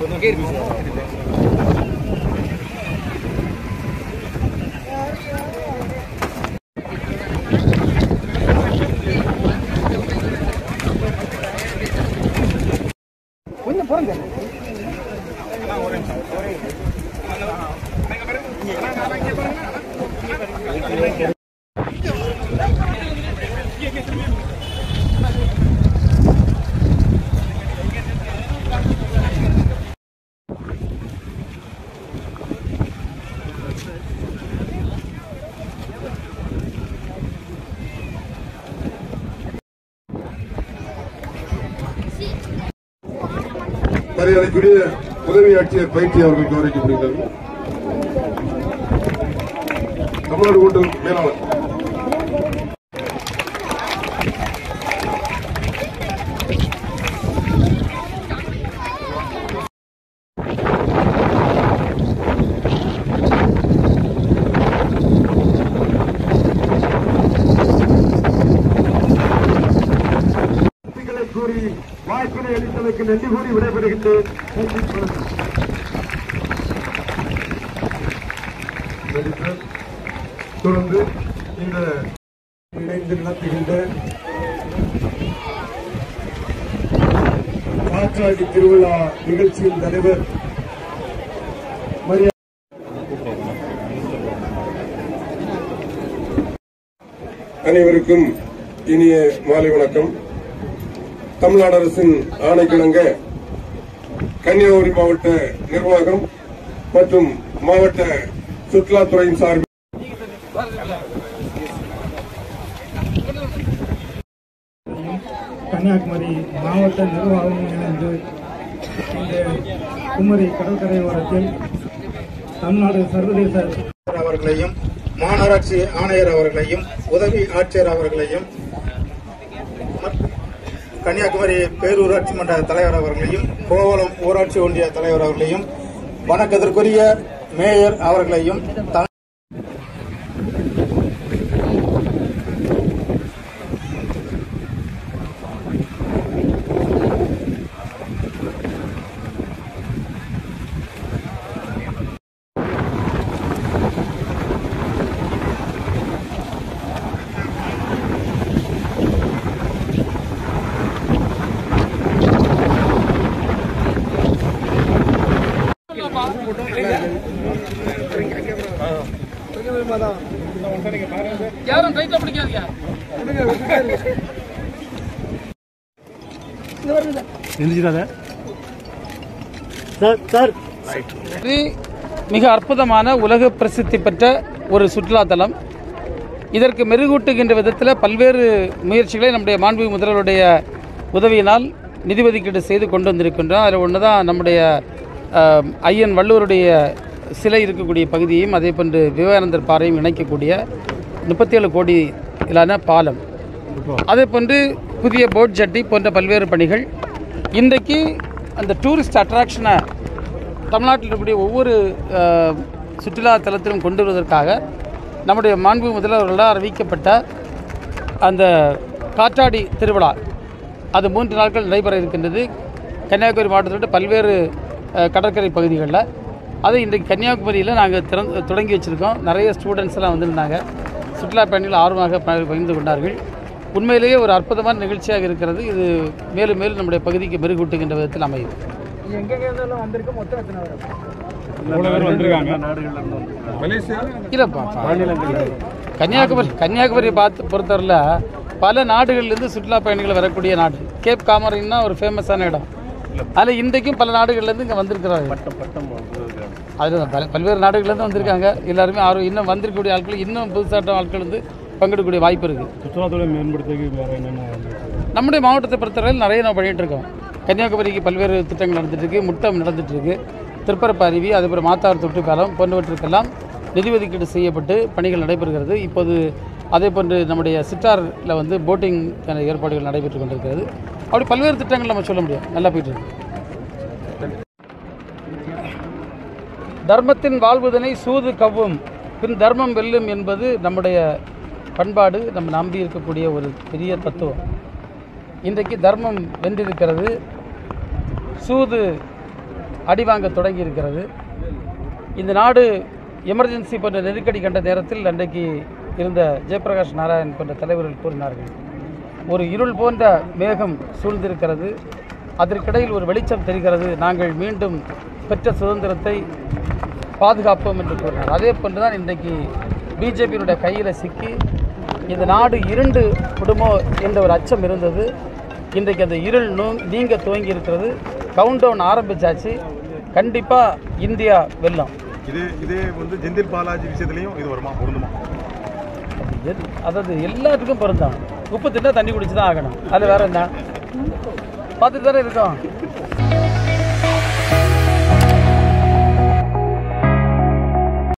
மரியாதைக்குரிய உதவி ஆட்சியர் பயிற்சி அவர்கள் கௌரவிக்கப்படுகிறார்கள் தமிழ்நாடு கூட்டு மேலாளர் வாழ்த்துக்களை கூறி வாய்ப்பினை அளித்ததற்கு நன்றி கூறி விடைபெறுகின்றேன் நன்றி சார். தொடர்ந்து இந்த இணைந்து நடத்துகின்ற காற்றாடி திருவிழா நிகழ்ச்சியின் தலைவர் மரியா அனைவருக்கும் இனிய மாலை வணக்கம் தமிழ்நாடு அரசின் ஆணைக்கிணங்க கன்னியாகுமரி மாவட்ட நிர்வாகம் மற்றும் மாவட்ட சுற்றுலாத்துறையின் சார்பில் கன்னியாகுமரி மாவட்ட நிர்வாகமும் இணைந்து இந்த குமரி கடற்கரை ஓரத்தில் தமிழ்நாடு சர்வதேச அவர்களையும் மாநகராட்சி ஆணையர் அவர்களையும் உதவி ஆட்சியர் அவர்களையும் மற்றும் கன்னியாகுமரி பேரூராட்சி மன்ற தலைவர் அவர்களையும் கோவளம் ஊராட்சி ஒன்றிய தலைவர் அவர்களையும் வணக்கத்திற்குரிய மேயர் அவர்களையும் த- யாரும் ரைட்ல பிடிக்காதீங்க இது மிக அற்புதமான உலக பிரசித்தி பெற்ற ஒரு சுற்றுலாத்தலம் இதற்கு மெருகூட்டுகின்ற விதத்தில் பல்வேறு முயற்சிகளை நம்முடைய மாண்பு முதல்வருடைய உதவியினால் நிதி ஒதுக்கீடு செய்து கொண்டு வந்திருக்கின்றோம் அதில் ஒன்று தான் நம்முடைய அஹ், ஐயன் வள்ளுவருடைய சிலை இருக்கக்கூடிய பகுதியையும் அதே போன்று விவேகானந்தர் பாறையும் இணைக்கக்கூடிய முப்பத்தேழு கோடியிலான பாலம் அதே போன்று புதிய போட் ஜட்டி போன்ற பல்வேறு பணிகள் இன்றைக்கு அந்த டூரிஸ்ட் அட்ராக்ஷனை தமிழ்நாட்டில் இருக்கக்கூடிய ஒவ்வொரு அஹ், சுற்றுலா தலத்திலும் கொண்டு வருவதற்காக நம்முடைய மாண்பு முதல்வர்களால் அறிவிக்கப்பட்ட அந்த காற்றாடி திருவிழா அது மூன்று நாட்கள் நடைபெற இருக்கின்றது கன்னியாகுமரி மாவட்டத்தோட பல்வேறு அஹ், கடற்கரை பகுதிகளில் அதை இன்றைக்கு கன்னியாகுமரியில் நாங்கள் திறந்து தொடங்கி வச்சுருக்கோம் நிறைய ஸ்டூடெண்ட்ஸ் எல்லாம் வந்திருந்தாங்க சுற்றுலா பயணிகள் ஆர்வமாக ப- பகிர்ந்து கொண்டார்கள் உண்மையிலேயே ஒரு அற்புதமான நிகழ்ச்சியாக இருக்கிறது இது மேலும் மேலும் நம்முடைய பகுதிக்கு மெருகூட்டுகின்ற விதத்தில் அமையும் இல்லைப்பா கன்னியாகுமரி கன்னியாகுமரியை பார்த்து பொறுத்தவரையில் பல நாடுகள்லேருந்து சுற்றுலா பயணிகள் வரக்கூடிய நாடு கேப் காமரின்னா ஒரு ஃபேமஸான இடம் அதில் இன்றைக்கும் பல நாடுகள்லேருந்து இங்கே வந்திருக்கிறாங்க அதில் பல பல்வேறு நாடுகள்லேருந்து வந்திருக்காங்க எல்லாருமே ஆர்வம் இன்னும் வந்திருக்கக்கூடிய ஆட்கள் இன்னும் புதுசாட்ட ஆட்கள் வந்து பங்கெடுக்கக்கூடிய வாய்ப்பு இருக்குது சுற்றுலாத்துறை மேம்படுத்துறதுக்கு வேற என்னென்ன நம்முடைய மாவட்டத்தை பொறுத்தவரையில் நிறைய நம்ம பண்ணிகிட்டு இருக்கோம் கன்னியாகுமரிக்கு பல்வேறு திட்டங்கள் நடந்துட்டு இருக்கு முட்டம் நடந்துட்டு இருக்கு திருப்பரப்பு அருவி அதேபோல் மாத்தார் தொட்டு பாலம் போன்றவற்றுக்கெல்லாம் நிதி ஒதுக்கீடு செய்யப்பட்டு பணிகள் நடைபெறுகிறது இப்போது அதே போன்று நம்முடைய சிட்டாரில் வந்து போட்டிங் ஏற்பாடுகள் நடைபெற்று கொண்டிருக்கிறது அப்படி பல்வேறு திட்டங்கள் நம்ம சொல்ல முடியும் நல்லா போயிட்டு இருக்கு தர்மத்தின் வாழ்வதனை சூது கவ்வும் பின் தர்மம் வெல்லும் என்பது நம்முடைய பண்பாடு நம்ம நம்பி இருக்கக்கூடிய ஒரு பெரிய தத்துவம் இன்றைக்கு தர்மம் வென்றிருக்கிறது சூது அடிவாங்க தொடங்கி இருக்கிறது இந்த நாடு எமர்ஜென்சி போன்ற நெருக்கடி கண்ட நேரத்தில் அன்றைக்கு இருந்த ஜெயபிரகாஷ் நாராயண் போன்ற தலைவர்கள் கூறினார்கள் ஒரு இருள் போன்ற மேகம் சூழ்ந்திருக்கிறது அதற்கிடையில் ஒரு வெளிச்சம் தெரிகிறது நாங்கள் மீண்டும் பெற்ற சுதந்திரத்தை பாதுகாப்போம் என்று கூறினார் அதே போன்று தான் இன்றைக்கு பிஜேபியினுடைய கையில் சிக்கி இந்த நாடு இருண்டு விடுமோ என்ற ஒரு அச்சம் இருந்தது இன்றைக்கு அந்த இருள் நூ நீங்க துவங்கி இருக்கிறது கவுண்ட் டவுன் ஆரம்பிச்சாச்சு கண்டிப்பாக இந்தியா வெல்லும் இதே இதே வந்து ஜெந்தில் பாலாஜி விஷயத்துலையும் இது வருமா பொருந்துமா அது எது- அதாவது எல்லாத்துக்கும் பொருந்தாம் உப்பு தின்னா தண்ணி குடிச்சு தான் ஆகணும் அது வேற என்ன பார்த்துட்டு தானே இருக்கோம்